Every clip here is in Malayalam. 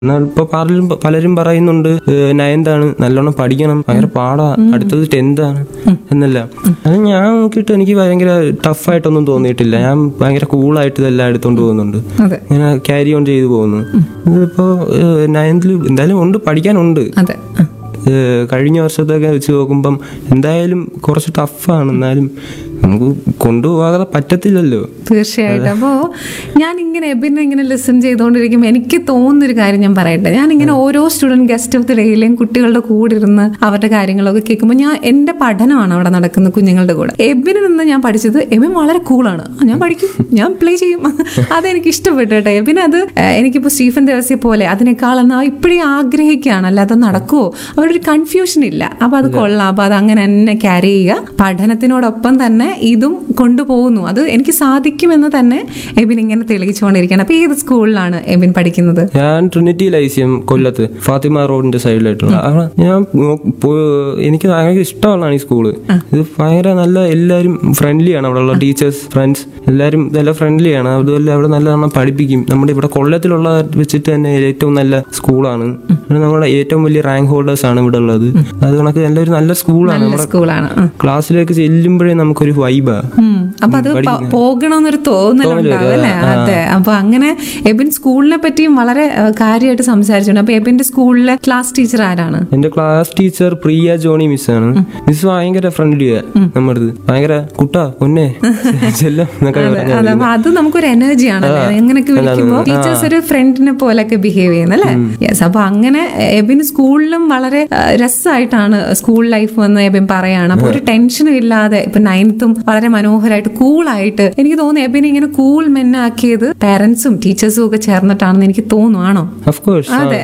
എന്നാൽ ഇപ്പൊ പലരും പലരും പറയുന്നുണ്ട് നയൻതാണ് നല്ലോണം പഠിക്കണം ഭയങ്കര പാടാ അടുത്തത് ടെൻത്ത് ആണ് എന്നല്ല അത് ഞാൻ നോക്കിയിട്ട് എനിക്ക് ഭയങ്കര ടഫായിട്ടൊന്നും തോന്നിയിട്ടില്ല ഞാൻ ഭയങ്കര കൂളായിട്ട് ഇതെല്ലാം എടുത്തോണ്ട് പോകുന്നുണ്ട് അതെ ഇങ്ങനെ ക്യാരി ഓൺ ചെയ്തു പോകുന്നു ഇതിപ്പോ നയൻത്തിൽ എന്തായാലും ഉണ്ട് പഠിക്കാനുണ്ട് അതെ ആ. ഏഹ് കഴിഞ്ഞ വർഷത്തൊക്കെ വെച്ച് നോക്കുമ്പം എന്തായാലും കുറച്ച് ടഫാണ് എന്നാലും നമുക്ക് കൊണ്ടുപോകാതെ പറ്റത്തില്ലല്ലോ തീർച്ചയായിട്ടും അപ്പോൾ ഞാൻ ഇങ്ങനെ എബിനെ ഇങ്ങനെ ലിസൺ ചെയ്തുകൊണ്ടിരിക്കുമ്പോൾ എനിക്ക് തോന്നുന്നൊരു കാര്യം ഞാൻ പറയട്ടെ ഞാൻ ഇങ്ങനെ ഓരോ സ്റ്റുഡൻറ് ഗസ്റ്റ് ഓഫ് ദി ഡേയിലെയും കുട്ടികളുടെ കൂടെ ഇരുന്ന് അവരുടെ കാര്യങ്ങളൊക്കെ കേൾക്കുമ്പോൾ ഞാൻ എൻ്റെ പഠനമാണ് അവിടെ നടക്കുന്നത് കുഞ്ഞുങ്ങളുടെ കൂടെ എബിന് നിന്ന് ഞാൻ പഠിച്ചത് എബിൻ വളരെ കൂളാണ് ഞാൻ പഠിക്കും ഞാൻ പ്ലേ ചെയ്യും അതെനിക്ക് ഇഷ്ടപ്പെട്ടു കേട്ടോ എബിൻ അത് ഏഹ്, എനിക്കിപ്പോൾ സ്റ്റീഫൻ ദേവസിയെ പോലെ അതിനേക്കാൾ എന്നാൽ ഇപ്പോഴേ ആഗ്രഹിക്കുകയാണ് അല്ലാതെ നടക്കുമോ അവിടെ ഒരു കൺഫ്യൂഷൻ ഇല്ല അപ്പൊ അത് കൊള്ളാം അപ്പൊ അത് അങ്ങനെ തന്നെ ക്യാരി ചെയ്യുക പഠനത്തിനോടൊപ്പം തന്നെ ഇതും കൊണ്ടുപോകുന്നു അത് എനിക്ക് സാധിക്കുമെന്ന് തന്നെ എബിൻ ഇങ്ങനെ തെളിയിച്ചുകൊണ്ടിരിക്കുകയാണ് അപ്പൊ ഏത് സ്കൂളിലാണ് എബിൻ പഠിക്കുന്നത് ഞാൻ ട്രിനിറ്റി ലൈസിയം കൊല്ലത്ത് ഫാത്തിമ റോഡിന്റെ സൈഡിലായിട്ടുള്ള അവിടെ ഞാൻ നോ- പോ- എനിക്ക് ഭയങ്കര ഇഷ്ടമുള്ളതാണ് ഈ സ്കൂള് ഇത് ഭയങ്കര നല്ല എല്ലാവരും ഫ്രണ്ട്ലിയാണ് അവിടെ ഉള്ള ടീച്ചേഴ്സ് ഫ്രണ്ട്സ് എല്ലാവരും നല്ല ഫ്രണ്ട്ലിയാണ് അതുപോലെ അവിടെ നല്ലവണ്ണം പഠിപ്പിക്കും നമ്മുടെ ഇവിടെ കൊല്ലത്തിലുള്ള വെച്ചിട്ട് തന്നെ ഏറ്റവും നല്ല സ്കൂളാണ് പിന്നെ നമ്മുടെ ഏറ്റവും വലിയ റാങ്ക് ഹോൾഡേഴ്സ് ആണ് ഇവിടെ ഉള്ളത് അത് കണക്ക് നല്ലൊരു നല്ല സ്കൂളാണ് നല്ല നമ്മുടെ സ്കൂളാണ് ആ. ക്ലാസ്സിലേക്ക് ചെല്ലുമ്പോഴേ നമുക്കൊരു വൈബാ ഉം. അപ്പൊ അത് പ- പോകണമെന്നൊരു തോന്നലുണ്ടാവും അല്ലേ അതെ അപ്പൊ അങ്ങനെ എബിൻ സ്കൂളിനെ പറ്റിയും വളരെ ഏഹ്, കാര്യമായിട്ട് സംസാരിച്ചിട്ടുണ്ട് അപ്പൊ എബിന്റെ സ്കൂളിലെ ക്ലാസ് ടീച്ചർ ആരാണ് എന്റെ ക്ലാസ് ടീച്ചർ പ്രിയ ജോണി മിസ്സാണ് മിസ് ഭയങ്കര ഫ്രണ്ട്ലിയാ നമ്മുടെ ഭയങ്കര കുട്ടാ പൊന്നെ ചെല്ലം എന്നൊക്കെ പറഞ്ഞാ അതെ അപ്പൊ അത് നമുക്കൊരു എനർജിയാണ് എങ്ങനെയൊക്കെ വിളിക്കുമ്പോൾ ടീച്ചേഴ്സ് ഒരു ഫ്രണ്ടിനെ പോലെയൊക്കെ ബിഹേവ് ചെയ്യുന്നല്ലേ യെസ് അപ്പൊ അങ്ങനെ എബിൻ സ്കൂളിലും വളരെ ആ, രസമായിട്ടാണ് സ്കൂൾ ലൈഫ് എന്ന് എബിൻ പറയാണ് അപ്പൊ ഒരു ടെൻഷനും ഇല്ലാതെ ഇപ്പൊ നയൻത്തും വളരെ മനോഹരമായിട്ട് കൂളായിട്ട് എനിക്ക് തോന്നുന്നു എബിൻ ഇങ്ങനെ കൂൾ മെന്നാക്കിയത് പാരന്റ്സും ടീച്ചേഴ്സും ഒക്കെ ചേർന്നിട്ടാണെന്ന് എനിക്ക് തോന്നുവാണോ ഓഫ് കോഴ്സ് അതെ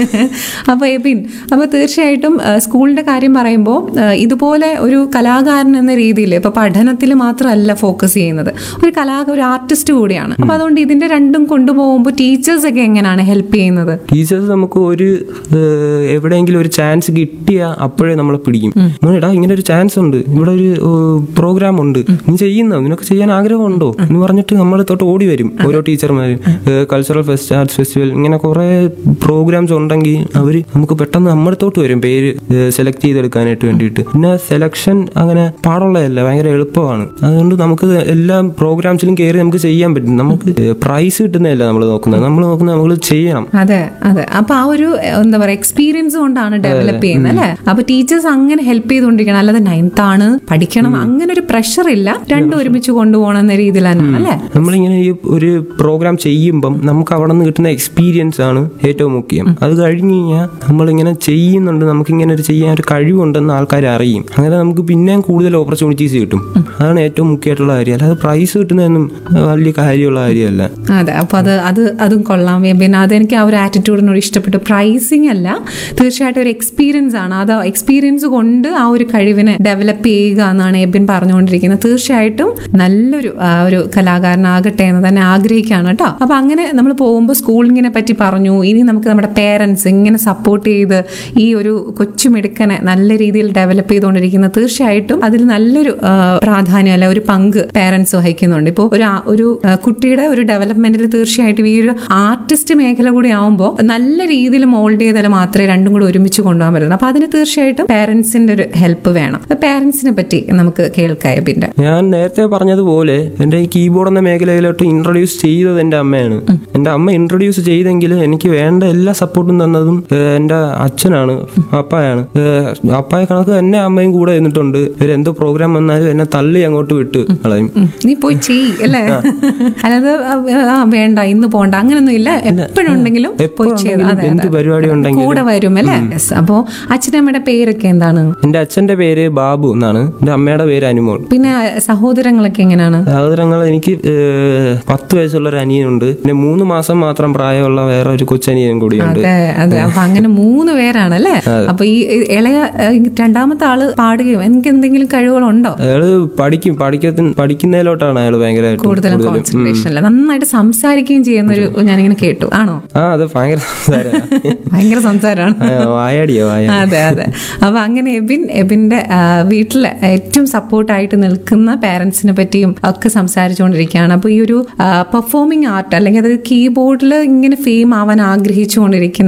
അപ്പൊ എബിൻ അപ്പൊ തീർച്ചയായിട്ടും ആ, സ്കൂളിന്റെ കാര്യം പറയുമ്പോൾ ഇതുപോലെ ഒരു കലാകാരൻ എന്ന രീതിയിൽ ഇപ്പൊ പഠനത്തിൽ മാത്രമല്ല ഫോക്കസ് ചെയ്യുന്നത് ഒരു കലാക ഒരു ആർട്ടിസ്റ്റ് കൂടിയാണ് അപ്പൊ അതുകൊണ്ട് ഇതിന്റെ രണ്ടും കൊണ്ടുപോകുമ്പോൾ ടീച്ചേഴ്സ് ഒക്കെ എങ്ങനെയാണ് ഹെൽപ്പ് ചെയ്യുന്നത് ടീച്ചേഴ്സ് നമുക്ക് ഒരു ഏഹ്, എവിടെയെങ്കിലും ഒരു ചാൻസ് കിട്ടിയ അപ്പോഴേ നമ്മളെ പിടിക്കും മോനെ, എടാ ഇങ്ങനെ ഒരു ചാൻസ് ഉണ്ട് ഇവിടെ ഒരു പ്രോഗ്രാം ഉണ്ട് നീ ചെയ്യുന്നോ നിനക്ക് ചെയ്യാൻ ആഗ്രഹമുണ്ടോ എന്ന് പറഞ്ഞിട്ട് നമ്മളെ തൊട്ട് ഓടി വരും ഓരോ ടീച്ചർമാരും കൾച്ചറൽ ഫെസ്റ്റ് ആർട്സ് ഫെസ്റ്റിവൽ ഇങ്ങനെ കുറെ പ്രോഗ്രാംസ് ഉണ്ടെങ്കിൽ അവര് നമുക്ക് പെട്ടെന്ന് നമ്മുടെ തൊട്ട് വരും പേര് സെലക്ട് ചെയ്തെടുക്കാനായിട്ട് വേണ്ടിയിട്ട് പിന്നെ സെലക്ഷൻ അങ്ങനെ പാടുള്ളതല്ല ഭയങ്കര എളുപ്പമാണ് അതുകൊണ്ട് നമുക്ക് എല്ലാ പ്രോഗ്രാംസിലും കയറി നമുക്ക് ചെയ്യാൻ പറ്റും നമുക്ക് പ്രൈസ് കിട്ടുന്നതല്ല നമ്മൾ നോക്കുന്നത് നമ്മൾ നോക്കുന്നത് നമ്മൾ ചെയ്യണം അതെ അതെ അപ്പൊ ആ ഒരു എ, എന്താ പറയാ എക്സ്പീരിയൻസ് കൊണ്ടാണ് ഡെവലപ്പ് ചെയ്യുന്നത് അല്ലെ അപ്പൊ ടീച്ചേഴ്സ് അങ്ങനെ ഹെൽപ്പ് ചെയ്തുകൊണ്ടിരിക്കണം അല്ലാതെ നയൻത്ത് ആണ് പഠിക്കണം അങ്ങനെ ഒരു പ്രഷർ ഇല്ല രണ്ടും ഒരുമിച്ച് കൊണ്ടുപോകണം എന്ന രീതിയിൽ തന്നെയാണ് അല്ലെ നമ്മളിങ്ങനെ ഈ ഒരു പ്രോഗ്രാം ചെയ്യുമ്പം നമുക്ക് അവിടെ നിന്ന് കിട്ടുന്ന എക്സ്പീരിയൻസ് ആണ് ഏറ്റവും മുഖ്യം അത് കഴിഞ്ഞ് കഴിഞ്ഞാൽ നമ്മളിങ്ങനെ ചെയ്യുന്നുണ്ട് നമുക്ക് ഇങ്ങനെ ഒരു ചെയ്യാൻ ഒരു കഴിവുണ്ടെന്ന് ആൾക്കാർ അറിയും അങ്ങനെ നമുക്ക് പിന്നെയും കൂടുതൽ ഓപ്പർച്യൂണിറ്റീസ് കിട്ടും അതാണ് ഏറ്റവും മുഖ്യമായിട്ടുള്ള കാര്യം അല്ലാതെ പ്രൈസ് കിട്ടുന്നതൊന്നും വലിയ കാര്യമുള്ള കാര്യമല്ല അതെ അപ്പൊ അത് അത് അതും കൊള്ളാം പിന്നെ അതെനിക്ക് ആ ഒരു ആറ്റിറ്റ്യൂഡിനോട് ഇഷ്ടപ്പെട്ടു പ്രൈസിങ് അല്ല തീർച്ചയായിട്ടും ഒരു എക്സ്പീരിയൻസ് ആണ് അത് എക്സ്പീരിയൻസ് കൊണ്ട് ആ ഒരു കഴിവിനെ ഡെവലപ്പ് ചെയ്യുക എന്നാണ് എബിൻ പറഞ്ഞുകൊണ്ടിരിക്കുന്നത് തീർച്ചയായിട്ടും നല്ലൊരു ആ, ഒരു കലാകാരനാകട്ടെ എന്ന് തന്നെ ആഗ്രഹിക്കുകയാണ് കേട്ടോ അപ്പൊ അങ്ങനെ നമ്മൾ പോകുമ്പോൾ സ്കൂളിങ്ങിനെ പറ്റി പറഞ്ഞു ഇനി നമുക്ക് നമ്മുടെ പേരൻസ് ഇങ്ങനെ സപ്പോർട്ട് ചെയ്ത് ഈ ഒരു കൊച്ചുമിടുക്കനെ നല്ല രീതിയിൽ ഡെവലപ്പ് ചെയ്തുകൊണ്ടിരിക്കുന്ന തീർച്ചയായിട്ടും അതിൽ നല്ലൊരു ആ, പ്രാധാന്യം അല്ല ഒരു പങ്ക് പേരൻസ് വഹിക്കുന്നുണ്ട് ഇപ്പോൾ ഒരു ആ- ഒരു ആ, കുട്ടിയുടെ ഒരു ഡെവലപ്മെന്റിൽ തീർച്ചയായിട്ടും ഈ ഒരു ആർട്ടിസ്റ്റ് മേഖല കൂടി ആവുമ്പോൾ നല്ല രീതിയിൽ മോൾഡ് ചെയ്താൽ മാത്രമേ രണ്ടും കൂടി ഒരുമിച്ച് കൊണ്ടുപോകാൻ പറ്റുള്ളൂ അപ്പൊ അതിന് തീർച്ചയായിട്ടും പേരൻസിന്റെ ഒരു ഹെൽപ്പ് വേണം പേരൻസിനെ പറ്റി നമുക്ക് കേൾക്കാം പിന്നെ ഞാൻ നേരത്തെ പറഞ്ഞതുപോലെ എൻ്റെ ഈ കീബോർഡ് എന്ന മേഖലയിലോട്ട് ഇൻട്രൊഡ്യൂസ് ചെയ്തത് എൻ്റെ അമ്മയാണ് എൻ്റെ അമ്മ ഇൻട്രൊഡ്യൂസ് ചെയ്തെങ്കിൽ എനിക്ക് വേണ്ട എല്ലാ സപ്പോർട്ടും തന്നതും ഏഹ്, എൻ്റെ അച്ഛനാണ് അപ്പായാണ് ഏഹ്, അപ്പായ കണക്ക് എന്നെ അമ്മയും കൂടെ നിന്നിട്ടുണ്ട് ഇവരെന്തോ പ്രോഗ്രാം വന്നാലും എന്നെ തള്ളി അങ്ങോട്ട് വിട്ട് കളയും ഉം. നീ പോയി ചെയ് അല്ലേ അല്ലാതെ ആ, വേണ്ട ഇന്ന് പോണ്ട അങ്ങനൊന്നും ഇല്ല എപ്പോഴും ഉണ്ടെങ്കിലും പോയി ചെയ്ത് എപ്പോഴുണ്ടെങ്കിലും അതെ, എന്ത് അതെ. പരിപാടി ഉണ്ടെങ്കിലും കൂടെ വരും അല്ലേ Yes. അപ്പോ അച്ഛനമ്മയുടെ പേരൊക്കെ എന്താണ് എൻ്റെ അച്ഛൻ്റെ പേര് ബാബു എന്നാണ് എൻ്റെ അമ്മയുടെ പേര് അനുമോൾ പിന്നെ സഹോദരങ്ങളൊക്കെ എങ്ങനെയാണ് സഹോദരങ്ങൾ എനിക്ക് ഏഹ്, പത്ത് വയസ്സുള്ള ഒരു അനിയനുണ്ട് പിന്നെ മൂന്ന് മാസം മാത്രം പ്രായമുള്ള വേറെ ഒരു കൊച്ചനിയനും കൂടിയുണ്ട് അതെ അതെ അപ്പൊ അങ്ങനെ മൂന്ന് പേരാണ് അല്ലേ അപ്പൊ ഈ ഈ ഇളയ ഏഹ്, രണ്ടാമത്തെ ആള് പാടുകയോ എനിക്ക് എന്തെങ്കിലും കഴിവുകളുണ്ടോ അയാള് പഠിക്കും പഠിക്കത്തിന് പഠിക്കുന്നതിലോട്ടാണ് അയാൾ ഭയങ്കരമായിട്ട് കൂടുതലും കോൺസെൻട്രേഷൻ അല്ല നന്നായിട്ട് സംസാരിക്കുകയും ചെയ്യുന്നൊരു ഞാനിങ്ങനെ കേട്ടു ആണോ ആ അത് ഭയങ്കര സംസാരാ. ഭയങ്കര സംസാരമാണ് ആ, വായാടിയോ വായ അതെ അതെ അപ്പൊ അങ്ങനെ എബിൻ എബിന്റെ ആ, വീട്ടില് ഏറ്റവും സപ്പോർട്ടായിട്ട് നിൽക്കുന്ന പാരന്റ്സിനെ പറ്റിയും ഒക്കെ സംസാരിച്ചുകൊണ്ടിരിക്കുകയാണ് അപ്പൊ ഈ ഒരു പെർഫോമിംഗ് ആർട്ട് അല്ലെങ്കിൽ അതായത് കീബോർഡിൽ ഇങ്ങനെ ഫെയിം ആവാൻ ആഗ്രഹിച്ചുകൊണ്ടിരിക്കുന്ന